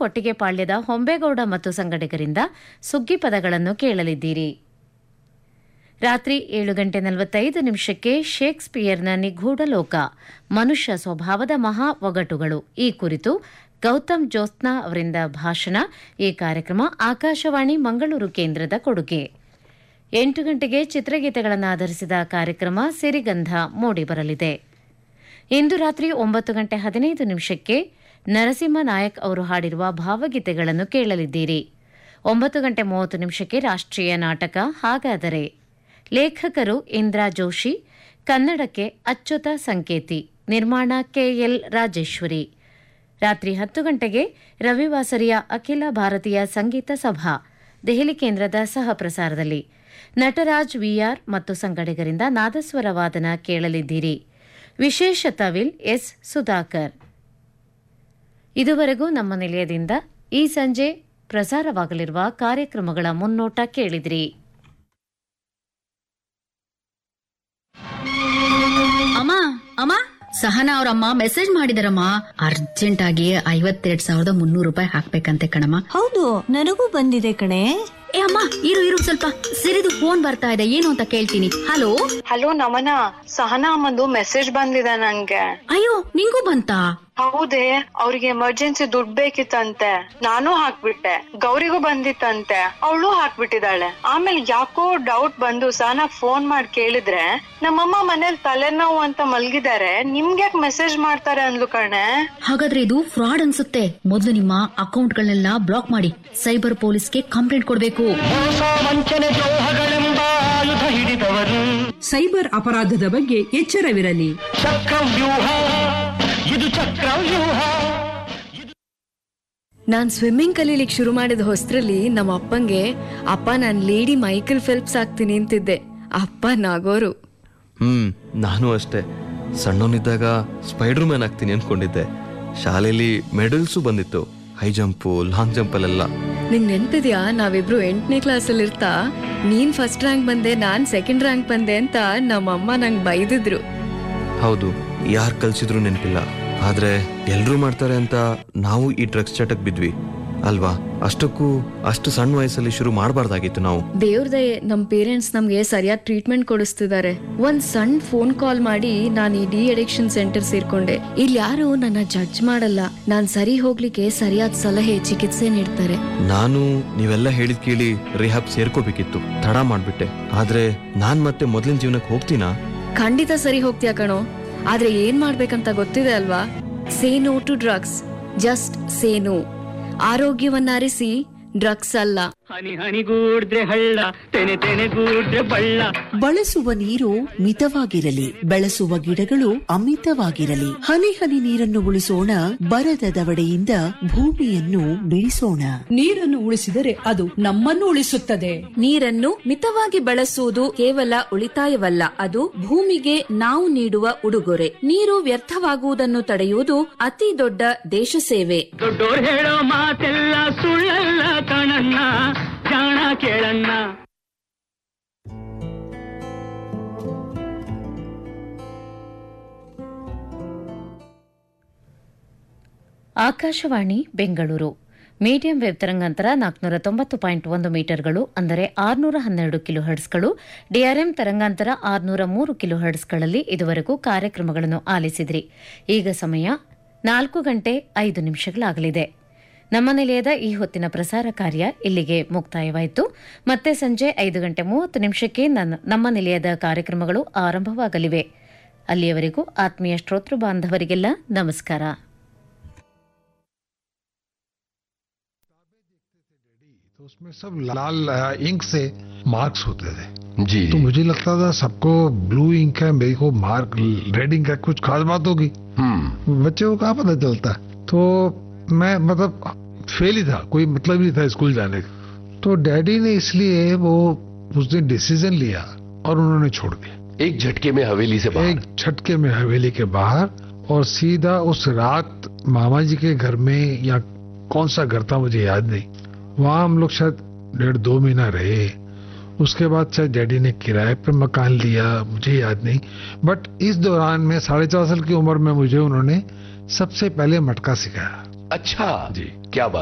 ಕೊಟ್ಟಿಗೆಪಾಳ್ಯದ ಹೊಂಬೇಗೌಡ ಮತ್ತು ಸಂಗಡಿಗರಿಂದ ಸುಗ್ಗಿ ಪದಗಳನ್ನು ಕೇಳಲಿದ್ದೀರಿ ರಾತ್ರಿ ಏಳು ಗಂಟೆ ನಲವತ್ತೈದು ನಿಮಿಷಕ್ಕೆ ಶೇಕ್ಸ್ಪಿಯರ್ನ ನಿಗೂಢ ಲೋಕ ಮನುಷ್ಯ ಸ್ವಭಾವದ ಮಹಾ ಒಗಟುಗಳು ಈ ಕುರಿತು ಗೌತಮ್ ಜ್ಯೋತ್ಸ್ನಾ ಅವರಿಂದ ಭಾಷಣ ಈ ಕಾರ್ಯಕ್ರಮ ಆಕಾಶವಾಣಿ ಮಂಗಳೂರು ಕೇಂದ್ರದ ಕೊಡುಗೆ ಎಂಟು ಗಂಟೆಗೆ ಚಿತ್ರಗೀತೆಗಳನ್ನು ಆಧರಿಸಿದ ಕಾರ್ಯಕ್ರಮ ಸಿರಿಗಂಧ ಮೂಡಿಬರಲಿದೆ ಇಂದು ರಾತ್ರಿ ಒಂಬತ್ತು ಗಂಟೆ ಹದಿನೈದು ನಿಮಿಷಕ್ಕೆ ನರಸಿಂಹ ನಾಯಕ್ ಅವರು ಹಾಡಿರುವ ಭಾವಗೀತೆಗಳನ್ನು ಕೇಳಲಿದ್ದೀರಿ ಒಂಬತ್ತು ಗಂಟೆ ಮೂವತ್ತು ನಿಮಿಷಕ್ಕೆ ರಾಷ್ಟ್ರೀಯ ನಾಟಕ ಹಾಗಾದರೆ ಲೇಖಕರು ಇಂದ್ರಾ ಜೋಶಿ ಕನ್ನಡಕ್ಕೆ ಅಚ್ಯುತ ಸಂಕೇತಿ ನಿರ್ಮಾಣ ಕೆಎಲ್ ರಾಜೇಶ್ವರಿ ರಾತ್ರಿ ಹತ್ತು ಗಂಟೆಗೆ ರವಿವಾಸರಿಯ ಅಖಿಲ ಭಾರತೀಯ ಸಂಗೀತ ಸಭಾ ದೆಹಲಿ ಕೇಂದ್ರದ ಸಹ ಪ್ರಸಾರದಲ್ಲಿ ನಟರಾಜ್ ವಿಆರ್ ಮತ್ತು ಸಂಗಡಿಗರಿಂದ ನಾದಸ್ವರ ವಾದನ ಕೇಳಲಿದ್ದೀರಿ ವಿಶೇಷ ತವಿಲ್ ಎಸ್ ಸುಧಾಕರ್ ಇದುವರೆಗೂ ನಮ್ಮ ನಿಲಯದಿಂದ ಈ ಸಂಜೆ ಪ್ರಸಾರವಾಗಲಿರುವ ಕಾರ್ಯಕ್ರಮಗಳ ಮುನ್ನೋಟ ಕೇಳಿದ್ರಿ ಅಮ್ಮ ಅಮ್ಮ ಸಹನಾ ಅವ್ರಮ್ಮ ಮೆಸೇಜ್ ಮಾಡಿದಾರಮ್ಮ ಅರ್ಜೆಂಟ್ ಆಗಿ ಐವತ್ತೆರಡ್ ಸಾವಿರದ ಮುನ್ನೂರು ರೂಪಾಯಿ ಹಾಕ್ಬೇಕಂತೆ ಕಣಮ್ಮ ಹೌದು ನನಗೂ ಬಂದಿದೆ ಕಣೆ ಏ ಅಮ್ಮ ಇರು ಇರು ಸ್ವಲ್ಪ ಸಿರಿದು ಫೋನ್ ಬರ್ತಾ ಇದೆ ಏನು ಅಂತ ಕೇಳ್ತೀನಿ ಹಲೋ ಹಲೋ ನಮನ ಸಹನಾ ಅಮ್ಮಂದು ಮೆಸೇಜ್ ಬಂದಿದೆ ನನ್ಗೆ ಅಯ್ಯೋ ನಿಂಗೂ ಬಂತಾ ಹೌದೇ ಅವ್ರಿಗೆ ಎಮರ್ಜೆನ್ಸಿ ದುಡ್ಡು ಬೇಕಿತ್ತಂತೆ ನಾನು ಹಾಕ್ಬಿಟ್ಟೆ ಗೌರಿಗೂ ಬಂದಿತ್ತಂತೆ ಅವಳು ಹಾಕ್ಬಿಟ್ಟಿದ್ದಾಳೆ ಆಮೇಲೆ ಯಾಕೋ ಡೌಟ್ ಬಂದು ಸಹನಾ ಫೋನ್ ಮಾಡಿ ಕೇಳಿದ್ರೆ ನಮ್ಮಮ್ಮ ಮನೇಲಿ ತಲೆನೋವು ಅಂತ ಮಲ್ಗಿದ್ದಾರೆ ನಿಮ್ಗ್ಯಾಕ್ ಮೆಸೇಜ್ ಮಾಡ್ತಾರೆ ಅಂದ್ಲು ಕಣೆ ಹಾಗಾದ್ರೆ ಇದು ಫ್ರಾಡ್ ಅನ್ಸುತ್ತೆ ಮೊದಲು ನಿಮ್ಮ ಅಕೌಂಟ್ಗಳನ್ನೆಲ್ಲ ಬ್ಲಾಕ್ ಮಾಡಿ ಸೈಬರ್ ಪೊಲೀಸ್ಗೆ ಕಂಪ್ಲೇಂಟ್ ಕೊಡ್ಬೇಕು ಸೈಬರ್ ಅಪರಾಧದ ಬಗ್ಗೆ ಎಚ್ಚರವಿರಲಿ ನಾನ್ ಸ್ವಿಮ್ಮಿಂಗ್ ಕಲೀಲಿಕ್ ಶುರು ಮಾಡಿದ ಹೊಸ್ತ್ರಲ್ಲಿ ನಮ್ಮ ಅಪ್ಪಂಗೆ ಅಪ್ಪ ನಾನ್ ಲೇಡಿ ಮೈಕಲ್ ಫೆಲ್ಪ್ಸ್ ಆಗ್ತೀನಿ ಅಂತಿದ್ದೆ ಅಪ್ಪ ನಾಗೋರು ಹ್ಮ್ ನಾನು ಅಷ್ಟೇ ಸಣ್ಣವನಿದ್ದಾಗ ಸ್ಪೈಡರ್ ಮ್ಯಾನ್ ಆಗ್ತೀನಿ ಅನ್ಕೊಂಡಿದ್ದೆ ಶಾಲೆಯಲ್ಲಿ ಮೆಡಲ್ಸು ಬಂದಿತ್ತು ಹೈ ಜಂಪು ಲಾಂಗ್ ಜಂಪಲ್ಲೆಲ್ಲ ನಿಂಗ್ ನೆನ್ಪಿದ್ಯಾ ನಾವಿಬ್ರು ಎಂಟನೇ ಕ್ಲಾಸಲ್ಲಿ ಇರ್ತಾ ನೀನ್ ಫಸ್ಟ್ ರ್ಯಾಂಕ್ ಬಂದೆ ನಾನ್ ಸೆಕೆಂಡ್ ರ್ಯಾಂಕ್ ಬಂದೆ ಅಂತ ನಮ್ಮಮ್ಮ ನಂಗ್ ಬೈದಿದ್ರು ಹೌದು ಯಾರು ಕಲ್ಸಿದ್ರು ನೆನಪಿಲ್ಲ ಆದ್ರೆ ಎಲ್ರೂ ಮಾಡ್ತಾರೆ ಅಂತ ನಾವು ಈ ಡ್ರಗ್ಸ್ ಚಟಕ್ ಬಿದ್ವಿ ಅಲ್ವಾ ಅಷ್ಟಕ್ಕೂ ಅಷ್ಟು ಸಣ್ಣ ವಯಸ್ಸಲ್ಲಿ ಶುರು ಮಾಡಬಾರ್ದಾಗಿತ್ತು ನಾವು ದೇವ್ರ ದಯೆ ನಮ್ ಪೇರೆಂಟ್ಸ್ ನಮ್ಗೆ ಸರಿಯಾದ ಟ್ರೀಟ್ಮೆಂಟ್ ಕೊಡಿಸ್ತಿದ್ದಾರೆ ಒಂದ್ ಸಣ್ಣ ಫೋನ್ ಕಾಲ್ ಮಾಡಿ ನಾನ್ ಈ ಡಿ ಅಡಿಕ್ಷನ್ ಸೆಂಟರ್ ಸೇರ್ಕೊಂಡೆ ಇಲ್ಲಿ ಯಾರು ನನ್ನ ಜಡ್ಜ್ ಮಾಡಲ್ಲ ನಾನ್ ಸರಿ ಹೋಗ್ಲಿಕ್ಕೆ ಸರಿಯಾದ ಸಲಹೆ ಚಿಕಿತ್ಸೆ ನೀಡ್ತಾರೆ ನಾನು ನೀವೆಲ್ಲ ಹೇಳಿದ್ ಕೇಳಿ ರಿಹಾಬ್ ಸೇರ್ಕೋಬೇಕಿತ್ತು ತಡ ಮಾಡ್ಬಿಟ್ಟೆ ಆದ್ರೆ ನಾನ್ ಮತ್ತೆ ಮೊದಲಿನ ಜೀವನಕ್ಕೆ ಹೋಗ್ತೀನಾ ಖಂಡಿತ ಸರಿ ಹೋಗ್ತೀಯ ಕಣೋ ಆದ್ರೆ ಏನ್ ಮಾಡ್ಬೇಕಂತ ಗೊತ್ತಿದೆ ಅಲ್ವಾ say no to drugs just say no ಆರೋಗ್ಯವನ್ನ ಅರಿಸಿ ಡ್ರಗ್ಸ್ ಅಲ್ಲ ಹನಿ ಹನಿಗೂಡ್ರೆ ಹಳ್ಳ ತೆನೆ ತೆನೆಗೂಡ್ರೆ ಬಳ್ಳ ಬಳಸುವ ನೀರು ಮಿತವಾಗಿರಲಿ ಬೆಳೆಸುವ ಗಿಡಗಳು ಅಮಿತವಾಗಿರಲಿ ಹನಿ ಹನಿ ನೀರನ್ನು ಉಳಿಸೋಣ ಬರದ ದವಡೆಯಿಂದ ಭೂಮಿಯನ್ನು ಬಿಡಿಸೋಣ ನೀರನ್ನು ಉಳಿಸಿದರೆ ಅದು ನಮ್ಮನ್ನು ಉಳಿಸುತ್ತದೆ ನೀರನ್ನು ಮಿತವಾಗಿ ಬಳಸುವುದು ಕೇವಲ ಉಳಿತಾಯವಲ್ಲ ಅದು ಭೂಮಿಗೆ ನಾವು ನೀಡುವ ಉಡುಗೊರೆ ನೀರು ವ್ಯರ್ಥವಾಗುವುದನ್ನು ತಡೆಯುವುದು ಅತಿ ದೊಡ್ಡ ದೇಶ ಸೇವೆ ದೊಡ್ಡೋರ್ ಹೇಳೋ ಮಾತೆಲ್ಲ ಸುಳ್ಳಲ್ಲ ಕಣಣ್ಣ ಜಾಣ ಕೇಳಣ್ಣ ಆಕಾಶವಾಣಿ ಬೆಂಗಳೂರು ಮೀಡಿಯಂ ವೇವ್ ತರಂಗಾಂತರ ನಾಲ್ಕುನೂರ ತೊಂಬತ್ತು ಪಾಯಿಂಟ್ ಒಂದು ಮೀಟರ್ಗಳು ಅಂದರೆ ಆರುನೂರ ಹನ್ನೆರಡು ಕಿಲೋ ಹರ್ಟ್ಸ್ಗಳು ಡಿಆರ್ಎಂ ತರಂಗಾಂತರ ಆರುನೂರ ಮೂರು ಕಿಲೋ ಹರ್ಟ್ಸ್ಗಳಲ್ಲಿ ಇದುವರೆಗೂ ಕಾರ್ಯಕ್ರಮಗಳನ್ನು ಆಲಿಸಿದ್ರಿ ಈಗ ಸಮಯ ನಾಲ್ಕು ಗಂಟೆ ಐದು ನಿಮಿಷಗಳಾಗಲಿದೆ ನಮ್ಮ ನಿಲಯದ ಈ ಹೊತ್ತಿನ ಪ್ರಸಾರ ಕಾರ್ಯ ಇಲ್ಲಿಗೆ ಮುಕ್ತಾಯವಾಯಿತು ಮತ್ತೆ ಸಂಜೆ ಐದು ಗಂಟೆ ಮೂವತ್ತು ನಿಮಿಷಕ್ಕೆ ನನ್ನ- ನಮ್ಮ ನಿಲಯದ ಕಾರ್ಯಕ್ರಮಗಳು ಆರಂಭವಾಗಲಿವೆ ಅಲ್ಲಿಯವರೆಗೂ ಆತ್ಮೀಯ ಶ್ರೋತೃ ಬಾಂಧವರಿಗೆಲ್ಲ ನಮಸ್ಕಾರ तो उसमें सब लाल आ, इंक से मार्क्स होते थे जी तो मुझे लगता था सबको ब्लू इंक है मेरे को मार्क रेड इंक है कुछ खास बात होगी बच्चे को कहाँ पता चलता तो मैं मतलब फेल ही था कोई मतलब नहीं था स्कूल जाने का तो डैडी ने इसलिए वो उस दिन डिसीजन लिया और उन्होंने छोड़ दिया एक झटके में हवेली से बाहर एक झटके में हवेली के बाहर और सीधा उस रात मामा जी के घर में या कौन सा घर था मुझे याद नहीं वहां हम लोग शायद डेढ़ दो महीना रहे उसके बाद शायद डैडी ने किराए पे मकान लिया मुझे याद नहीं बट इस दौरान में साढ़े चार साल की उम्र में मुझे उन्होंने सबसे पहले मटका सिखाया अच्छा जी क्या बात